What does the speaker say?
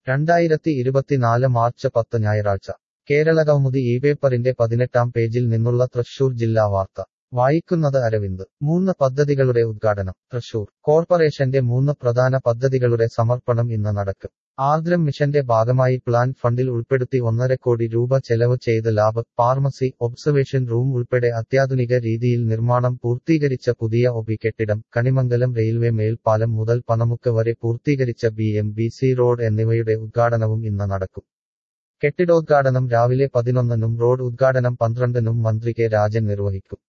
രണ്ടായിരത്തി ഇരുപത്തിനാല് മാർച്ച് പത്ത് ഞായറാഴ്ച കേരളകൗമുദി ഈ പേപ്പറിന്റെ പതിനെട്ടാം പേജിൽ നിന്നുള്ള തൃശൂർ ജില്ലാ വാർത്ത വായിക്കുന്നത് അരവിന്ദ് മൂന്ന് പദ്ധതികളുടെ ഉദ്ഘാടനം തൃശൂർ കോർപ്പറേഷന്റെ മൂന്ന് പ്രധാന പദ്ധതികളുടെ സമർപ്പണം ഇന്ന് നടക്കും ആർദ്രം മിഷന്റെ ഭാഗമായി പ്ലാൻ ഫണ്ടിൽ ഉൾപ്പെടുത്തി ഒന്നര കോടി രൂപ ചെലവ് ചെയ്ത് ലാബ് ഫാർമസി ഒബ്സർവേഷൻ റൂം ഉൾപ്പെടെ അത്യാധുനിക രീതിയിൽ നിർമ്മാണം പൂർത്തീകരിച്ച പുതിയ ഒബി കെട്ടിടം കണിമംഗലം റെയിൽവേ മേൽപ്പാലം മുതൽ പനമുക്ക് വരെ പൂർത്തീകരിച്ച B M B C road എന്നിവയുടെ ഉദ്ഘാടനവും ഇന്ന് നടക്കും കെട്ടിടോദ്ഘാടനം രാവിലെ പതിനൊന്നിനും റോഡ് ഉദ്ഘാടനം പന്ത്രണ്ടിനും മന്ത്രി കെ രാജൻ നിർവഹിക്കും